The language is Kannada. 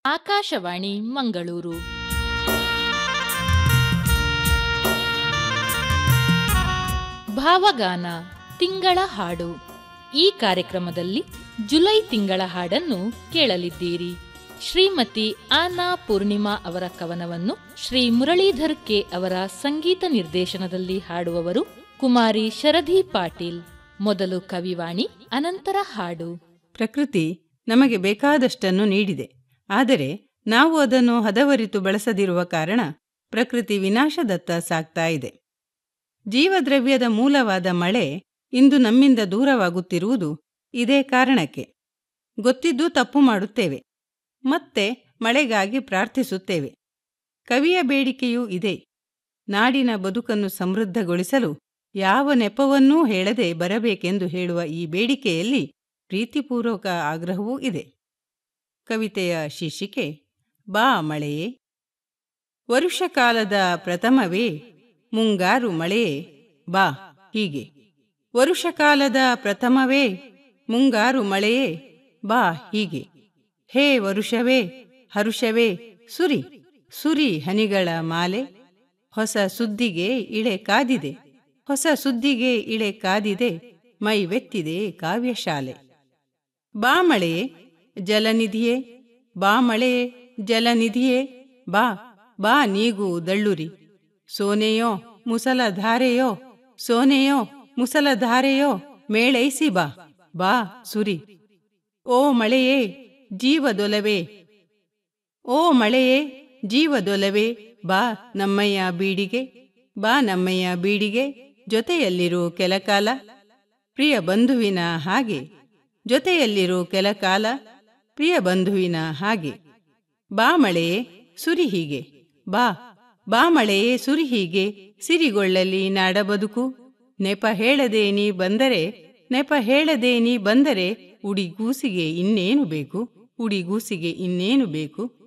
ಆಕಾಶವಾಣಿ ಮಂಗಳೂರು ಭಾವಗಾನ ತಿಂಗಳ ಹಾಡು ಈ ಕಾರ್ಯಕ್ರಮದಲ್ಲಿ ಜುಲೈ ತಿಂಗಳ ಹಾಡನ್ನು ಕೇಳಲಿದ್ದೀರಿ ಶ್ರೀಮತಿ ಆನಾ ಪೂರ್ಣಿಮಾ ಅವರ ಕವನವನ್ನು ಶ್ರೀ ಮುರಳೀಧರ್ ಕೆ ಅವರ ಸಂಗೀತ ನಿರ್ದೇಶನದಲ್ಲಿ ಹಾಡುವವರು ಕುಮಾರಿ ಶರಧಿ ಪಾಟೀಲ್ ಮೊದಲು ಕವಿವಾಣಿ ಅನಂತರ ಹಾಡು ಪ್ರಕೃತಿ ನಮಗೆ ಬೇಕಾದಷ್ಟನ್ನು ನೀಡಿದೆ ಆದರೆ ನಾವು ಅದನ್ನು ಹದವರಿತು ಬಳಸದಿರುವ ಕಾರಣ ಪ್ರಕೃತಿ ವಿನಾಶದತ್ತ ಸಾಗ್ತಾ ಇದೆ ಜೀವದ್ರವ್ಯದ ಮೂಲವಾದ ಮಳೆ ಇಂದು ನಮ್ಮಿಂದ ದೂರವಾಗುತ್ತಿರುವುದು ಇದೇ ಕಾರಣಕ್ಕೆ ಗೊತ್ತಿದ್ದು ತಪ್ಪು ಮಾಡುತ್ತೇವೆ ಮತ್ತೆ ಮಳೆಗಾಗಿ ಪ್ರಾರ್ಥಿಸುತ್ತೇವೆ ಕವಿಯ ಬೇಡಿಕೆಯೂ ಇದೆ ನಾಡಿನ ಬದುಕನ್ನು ಸಮೃದ್ಧಗೊಳಿಸಲು ಯಾವ ನೆಪವನ್ನೂ ಹೇಳದೆ ಬರಬೇಕೆಂದು ಹೇಳುವ ಈ ಬೇಡಿಕೆಯಲ್ಲಿ ಪ್ರೀತಿಪೂರ್ವಕ ಆಗ್ರಹವೂ ಇದೆ ಕವಿತೆಯ ಶೀರ್ಷಿಕೆ ಬಾ ಮಳೆಯೇ ವರುಷಕಾಲದ ಪ್ರಥಮವೇ ಮುಂಗಾರು ಮಳೆಯೇ ಬಾ ಹೀಗೆ ವರುಷಕಾಲದ ಪ್ರಥಮವೇ ಮುಂಗಾರು ಮಳೆಯೇ ಬಾ ಹೀಗೆ ಹೇ ವರುಷವೇ ಹರುಷವೇ ಸುರಿ ಸುರಿ ಹನಿಗಳ ಮಾಲೆ ಹೊಸ ಸುದ್ದಿಗೆ ಇಳೆ ಕಾದಿದೆ ಹೊಸ ಸುದ್ದಿಗೆ ಇಳೆ ಕಾದಿದೆ ಮೈ ವೆತ್ತಿದೆ ಕಾವ್ಯಶಾಲೆ ಬಾ ಮಳೆಯೇ ಜಲನಿಧಿಯೇ ಬಾ ಮಳೆಯೇ ಜಲನಿಧಿಯೇ ಬಾ ಬಾ ನೀಗೂ ದಳ್ಳುರಿ ಸೋನೆಯೋ ಮುಸಲಧಾರೆಯೋ ಸೋನೆಯೋ ಮುಸಲಧಾರೆಯೋ ಮೇಳೈಸಿ ಬಾ ಬಾ ಸುರಿ ಓ ಮಳೆಯೇ ಜೀವದೊಲವೇ ಓ ಮಳೆಯೇ ಜೀವದೊಲವೇ ಬಾ ನಮ್ಮಯ್ಯ ಬೀಡಿಗೆ ಬಾ ನಮ್ಮಯ್ಯ ಬೀಡಿಗೆ ಜೊತೆಯಲ್ಲಿರು ಕೆಲಕಾಲ ಪ್ರಿಯ ಬಂಧುವಿನ ಹಾಗೆ ಜೊತೆಯಲ್ಲಿರು ಕೆಲಕಾಲ ಪ್ರಿಯ ಬಂಧುವಿನ ಹಾಗೆ ಬಾ ಮಳೆಯೇ ಸುರಿ ಹೀಗೆ ಬಾ ಬಾ ಮಳೆಯೇ ಸುರಿ ಹೀಗೆ ಸಿರಿಗೊಳ್ಳಲಿ ನಾಡ ಬದುಕು ನೆಪ ಹೇಳದೆ ನೀ ಬಂದರೆ ನೆಪ ಹೇಳದೆ ನೀ ಬಂದರೆ ಉಡಿಗೂಸಿಗೆ ಇನ್ನೇನು ಬೇಕು ಉಡಿಗೂಸಿಗೆ ಇನ್ನೇನು ಬೇಕು